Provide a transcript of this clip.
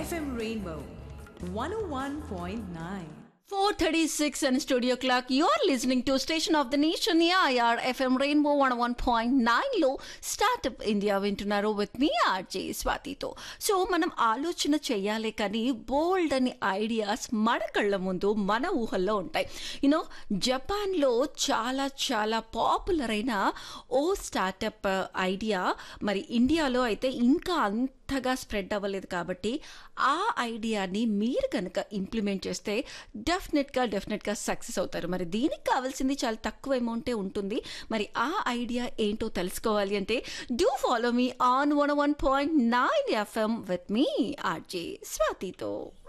FM Rainbow 101.9. 436 and studio clock you're listening to station of the nation AIR FM Rainbow 101.9 లో startup India వింటున్నారు with మీ RJ స్వాతితో so మనం ఆలోచన చేయాలి కానీ బోల్డ్ అని ఐడియాస్ మన కళ్ళ ముందు మన ఊహల్లో ఉంటాయి యూనో జపాన్లో చాలా చాలా పాపులర్ అయిన ఓ స్టార్టప్ ఐడియా మరి ఇండియాలో అయితే ఇంకా అంతగా స్ప్రెడ్ అవ్వలేదు కాబట్టి ఆ ఐడియాని మీరు కనుక ఇంప్లిమెంట్ చేస్తే డెఫినెట్గా డెఫినెట్గా సక్సెస్ అవుతారు మరి దీనికి కావాల్సింది చాలా తక్కువ అమౌంటే ఉంటుంది మరి ఆ ఐడియా ఏంటో తెలుసుకోవాలి అంటే do follow me on one one point nine FM with మీ ఆర్జే స్వాతితో